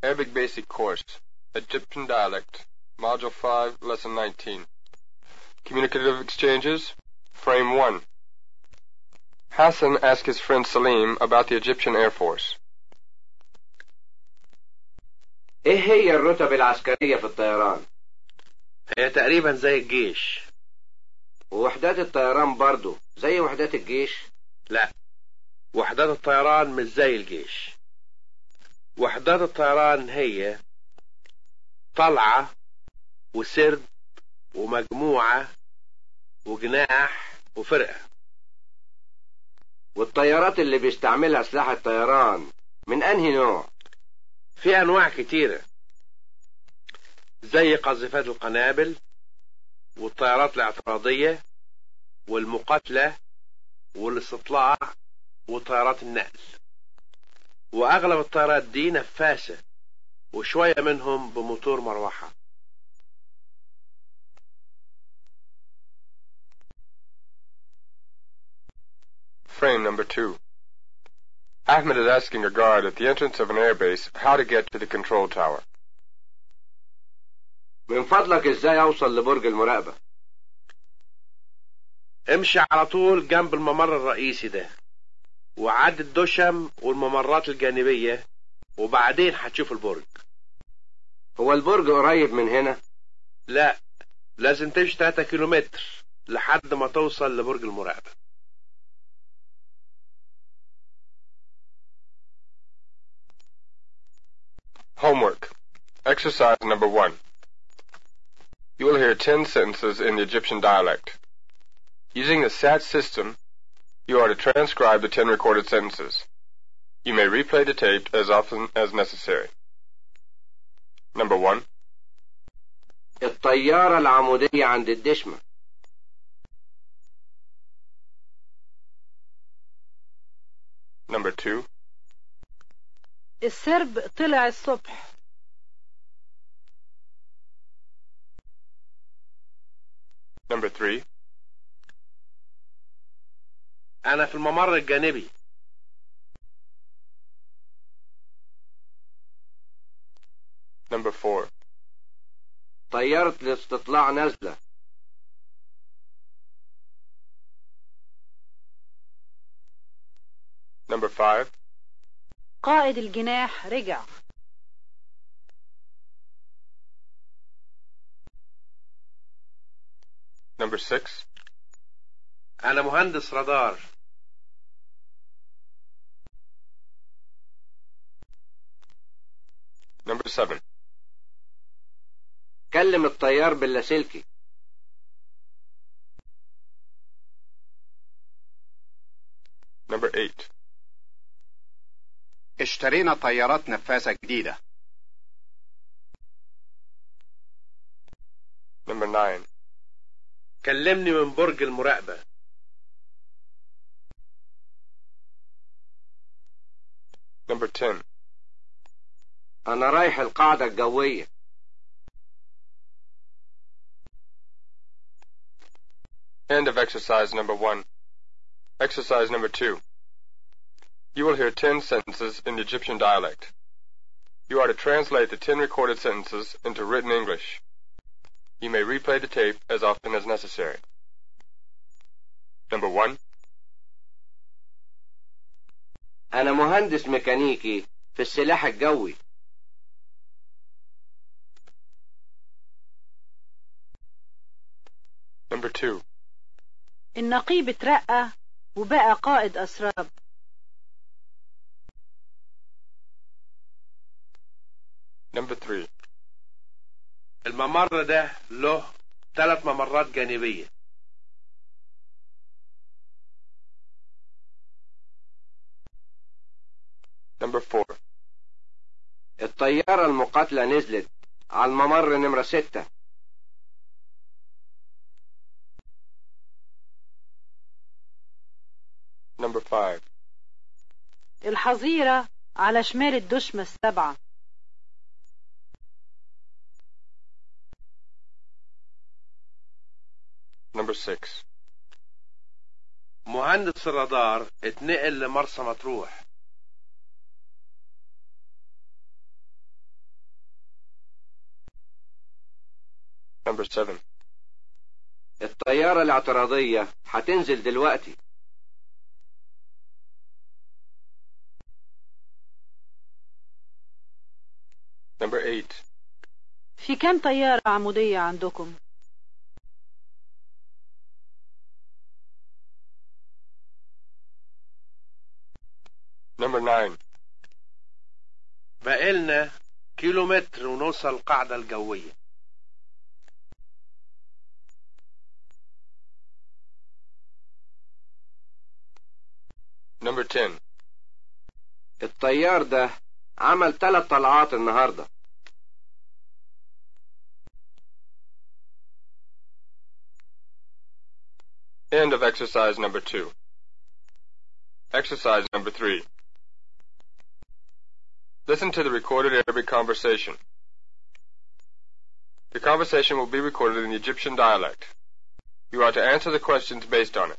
Arabic Basic Course, Egyptian Dialect, Module 5, Lesson 19. Communicative Exchanges, Frame 1. Hassan asked his friend Salim about the Egyptian Air Force. ايه هي الرتب العسكرية في الطيران هي تقريبا زي الجيش ووحدات الطيران برضو زي وحدات الجيش لا وحدات الطيران مش زي الجيش وحدات الطيران هي طلعة وسرد ومجموعة وجناح وفرقة والطيارات اللي بيستعملها سلاح الطيران من انهي نوع في أنواع كتيرة زي قذيفات القنابل والطيارات الاعتراضية والمقاتلة والاستطلاع وطيارات النقل وأغلب الطيارات دي نفاسة وشوية منهم بموتور مروحة Frame number 2. Ahmed is asking a guard at the entrance of an airbase how to get to the control tower. من فضلك ازاي اوصل لبرج المراقبة امشي على طول جنب الممر الرئيسي ده وعد الدشم والممرات الجانبية وبعدين هتشوف البرج هو البرج قريب من هنا لا لازم تمشي 3 كيلومتر لحد ما توصل لبرج المراقبة Homework. Exercise number 1. You will hear 10 sentences in the Egyptian dialect. Using the SAT system, you are to transcribe the 10 recorded sentences. You may replay the tape as often as necessary. Number 1. الطيارة العمودية عند الدشمة Number 2. السرب طلع الصبح Number 3. أنا في الممر الجانبي Number 4. طيارة الاستطلاع نازلة Number 5. قائد الجناح رجع Number 6. أنا مهندس رادار Number 7. كلم الطيار باللاسلكي Number 8. اشترينا طيارات نفاثة جديدة Number 9. كلمني من برج المراقبة Number 10. انا رايح القاعدة الجوية End of exercise number 1. Exercise number 2. You will hear 10 sentences in the Egyptian dialect. You are to translate the 10 recorded sentences into written English. You may replay the tape as often as necessary. Number 1. انا مهندس ميكانيكي في السلاح الجوي Number 2. النقيب اترقى وبقى قائد أسراب Number 3. الممر ده له ثلاث ممرات جانبية Number 4. الطيارة المقاتلة نزلت على الممر نمرة ستة Number 5. الحظيرة على شمال الدشمة السبعة Number 6. مهندس الرادار اتنقل لمرسى مطروح Number 7. الطيارة الاعتراضية هتنزل دلوقتي Number 8. في كام طيارة عمودية عندكم Number 9. بقالنا كيلومتر ونوصل القاعدة الجوية Number 10. الطيار ده عمل ثلاث طلعات النهاردة End of exercise number 2. Exercise number 3. Listen to the recorded Arabic conversation. The conversation will be recorded in the Egyptian dialect. You are to answer the questions based on it.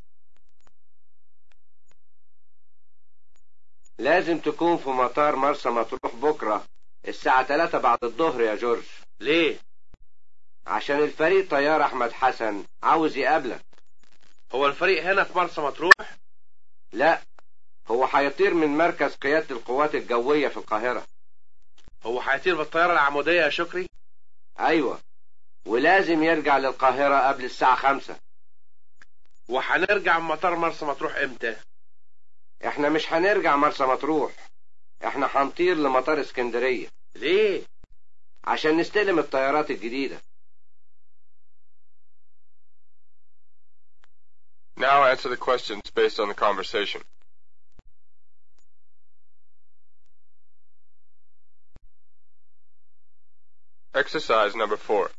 لازم تكون في مطار مرسى مطروح بكرة الساعة 3 بعد الظهر يا جورج ليه عشان الفريق طيار أحمد حسن عاوز يقابلك هو الفريق هنا في مرسى مطروح لا هو هيطير من مركز قيادة القوات الجوية في القاهرة هو هيطير بالطيارة العمودية يا شكري أيوة ولازم يرجع للقاهرة قبل الساعة خمسة وهنرجع من مطار مرسى مطروح امتى احنا مش هنرجع مرسى مطروح احنا هنطير لمطار اسكندرية ليه عشان نستلم الطيارات الجديدة Now answer the questions based on the conversation. Exercise number 4.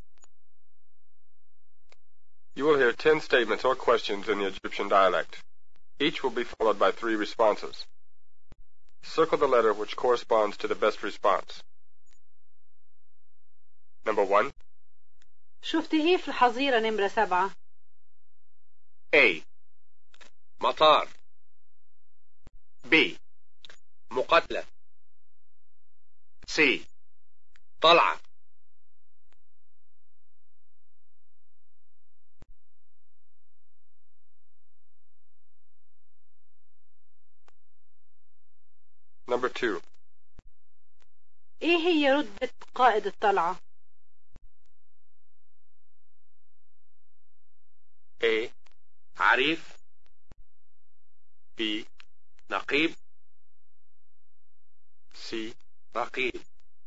You will hear 10 statements or questions in the Egyptian dialect. Each will be followed by three responses. Circle the letter which corresponds to the best response. Number 1. شفت ايه في الحظيرة نمرة سبعة A مطار B مقاتلة C طلعة Number 2. ايه هي رتبة قائد الطلعة A عريف B. نقيب C. رقيب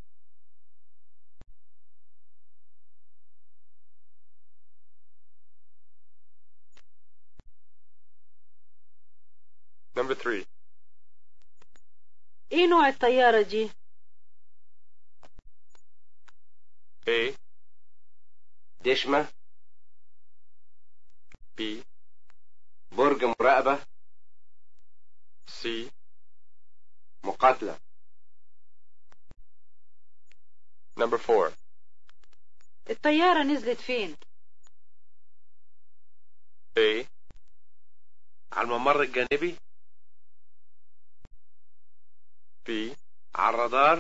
Number 3. ايه نوع الطيارة دي A. دشمة B. برج مراقبة C. مقاتلة Number 4. الطيارة نزلت فين A. على الممر الجانبي B. على الرادار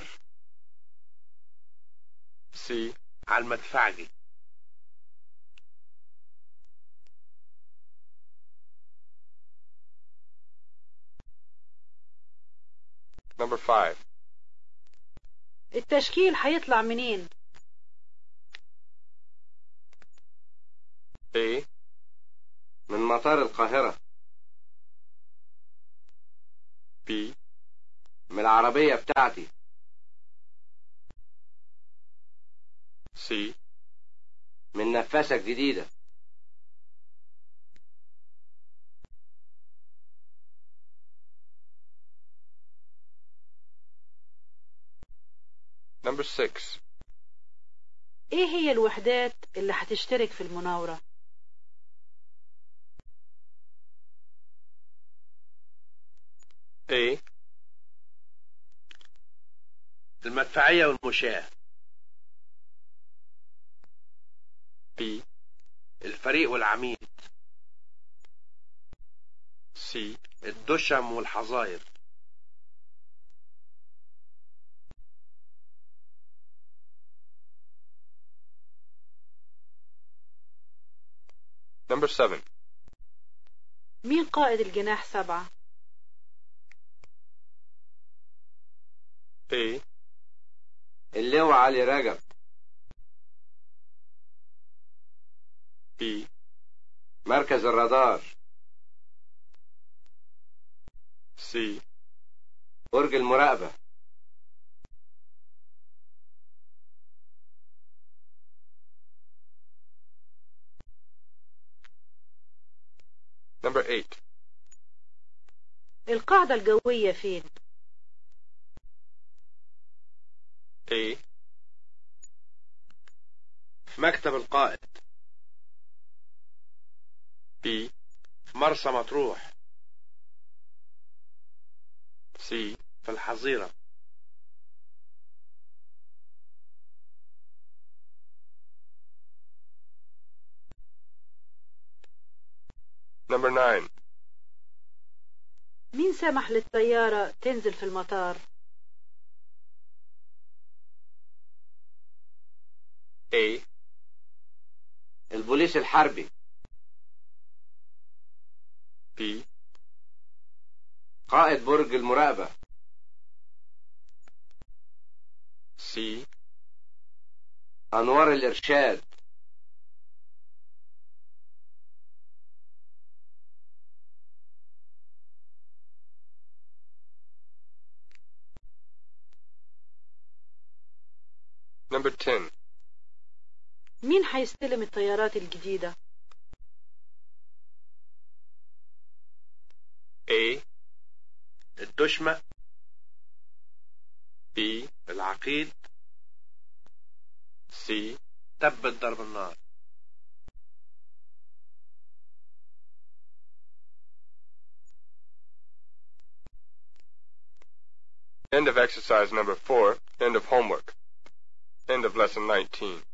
C. على المدفعجي Number 5. التشكيل هيطلع منين A. من مطار القاهرة B. من العربية بتاعتي C. من نفاسة جديدة Number 6. ايه هي الوحدات اللي هتشترك في المناورة A. المدفعية والمشاة B. الفريق والعميد C. الدشم والحظاير Number 7. مين قائد الجناح سبعة A. اللواء علي رجب B. مركز الرادار C. برج المراقبة Number 8. القاعدة الجوية فين A. في مكتب القائد B. في مرسى مطروح C. في الحظيرة Number 9. مين سمح للطيارة تنزل في المطار A. البوليس الحربي B. قائد برج المراقبة C. أنوار الإرشاد Number 10. مين هيستلم الطيارات الجديدة A. الدشمة B. العقيد C. تبت ضرب النار End of exercise number 4. End of homework. End of lesson 19.